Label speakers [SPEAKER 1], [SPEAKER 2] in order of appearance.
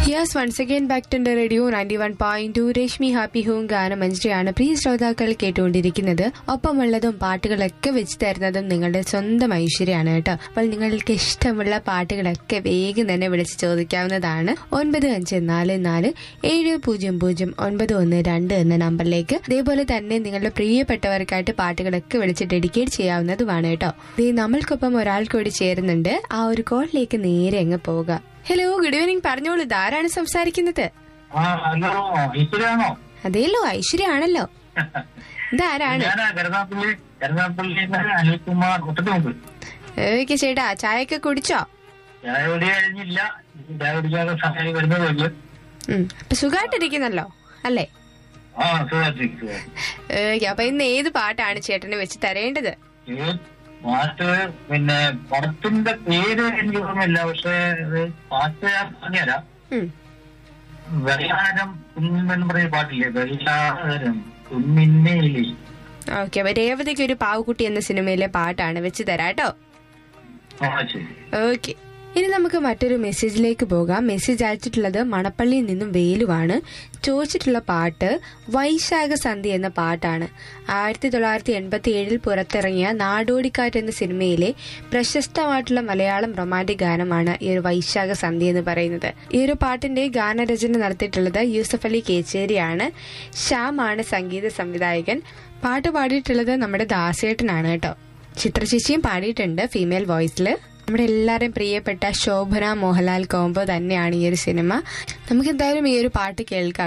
[SPEAKER 1] yes once again back to radio ninety one point two Reshmi happy home ഗാനമഞ്ജരിയാണ് പ്രിയ ശ്രോതാക്കൾ കേട്ടുകൊണ്ടിരിക്കുന്നത് ഒപ്പമുള്ളതും പാട്ടുകളൊക്കെ വെച്ച് തരുന്നതും നിങ്ങളുടെ സ്വന്തം ഐശ്വര്യമാണ് കേട്ടോ അപ്പോൾ നിങ്ങൾക്ക് ഇഷ്ടമുള്ള പാട്ടുകളൊക്കെ വേഗം തന്നെ വിളിച്ച് ചോദിക്കാവുന്നതാണ് ഒൻപത് അഞ്ച് നാല് നാല് ഏഴ് പൂജ്യം പൂജ്യം ഒൻപത് ഒന്ന് രണ്ട് എന്ന നമ്പറിലേക്ക് ഇതേപോലെ തന്നെ നിങ്ങളുടെ പ്രിയപ്പെട്ടവർക്കായിട്ട് പാട്ടുകളൊക്കെ വിളിച്ച് ഡെഡിക്കേറ്റ് ചെയ്യാവുന്നതുമാണ് കേട്ടോ ദേ നമ്മൾക്കൊപ്പം ഒരാൾ കൂടി ചേരുന്നുണ്ട് ആ ഒരു കോളിലേക്ക് നേരെ അങ്ങ് പോകാം ഹലോ ഗുഡ് ഈവനിങ് പറഞ്ഞോളൂ ഇതാരാണ് സംസാരിക്കുന്നത്
[SPEAKER 2] ആ ഹലോ ഈശ്വരാണോ
[SPEAKER 1] അതേലോ ഐശ്വര്യ ആണല്ലോ ഇതാരാണ്
[SPEAKER 2] ഞാൻ കരുനാപ്പള്ളി കരുനാപ്പള്ളി അനിൽകുമാർ ഒട്ടത്തുമുമ്പ്
[SPEAKER 1] ഓക്കെ ചേട്ടാ ചായയൊക്കെ കുടിച്ചോ
[SPEAKER 2] ചായ കുടി കഴിഞ്ഞില്ല ചായ കുടിക്കാതെ സമയം വരുന്നതേ ഉള്ളൂ
[SPEAKER 1] ഉം, അപ്പൊ സുഖമായിട്ടിരിക്കുന്നല്ലോ അല്ലേ
[SPEAKER 2] ആ സുഖായിട്ടിരിക്കുക
[SPEAKER 1] ഓക്കെ അപ്പൊ ഇന്ന് ഏത് പാട്ടാണ് ചേട്ടന് വെച്ച് തരേണ്ടത്
[SPEAKER 2] പാട്ട് പിന്നെ പടത്തിന്റെ പേര് എനിക്ക് ഓർമ്മയില്ല പക്ഷെ ഇത് പാട്ട് ഞാൻ പറഞ്ഞുതരാം
[SPEAKER 1] ഉം,
[SPEAKER 2] വെള്ളാരം കുഞ്ഞെന്ന് പറയുന്ന പാട്ടില്ലേ വെള്ളാരം കുഞ്ഞിന്നേലി
[SPEAKER 1] ഓക്കെ അപ്പൊ രേവതിക്ക് ഒരു പാവക്കുട്ടി എന്ന സിനിമയിലെ പാട്ടാണ് വെച്ച് തരാട്ടോ
[SPEAKER 2] ആ ശരി
[SPEAKER 1] ഓക്കെ ഇനി നമുക്ക് മറ്റൊരു മെസ്സേജിലേക്ക് പോകാം മെസ്സേജ് അയച്ചിട്ടുള്ളത് മണപ്പള്ളിയിൽ നിന്നും വേലുവാണ് ചോദിച്ചിട്ടുള്ള പാട്ട് വൈശാഖ സന്ധി എന്ന പാട്ടാണ് ആയിരത്തി തൊള്ളായിരത്തി എൺപത്തി ഏഴിൽ പുറത്തിറങ്ങിയ നാടോടിക്കാറ്റ് എന്ന സിനിമയിലെ പ്രശസ്തമായിട്ടുള്ള മലയാളം റൊമാൻറ്റിക് ഗാനമാണ് ഈ ഒരു വൈശാഖ സന്ധി എന്ന് പറയുന്നത് ഈ ഒരു പാട്ടിന്റെ ഗാനരചന നടത്തിയിട്ടുള്ളത് യൂസഫ് അലി കേച്ചേരിയാണ് ശ്യാമാണ് സംഗീത സംവിധായകൻ പാട്ട് പാടിയിട്ടുള്ളത് നമ്മുടെ ദാസേട്ടനാണ് കേട്ടോ ചിത്രചേച്ചിയും പാടിയിട്ടുണ്ട് ഫീമെയിൽ വോയിസിൽ നമ്മുടെ എല്ലാവരും പ്രിയപ്പെട്ട ശോഭന മോഹൻലാൽ കോംബോ തന്നെയാണ് ഈ ഒരു സിനിമ നമുക്ക് എന്തായാലും ഈ ഒരു പാട്ട് കേൾക്കാം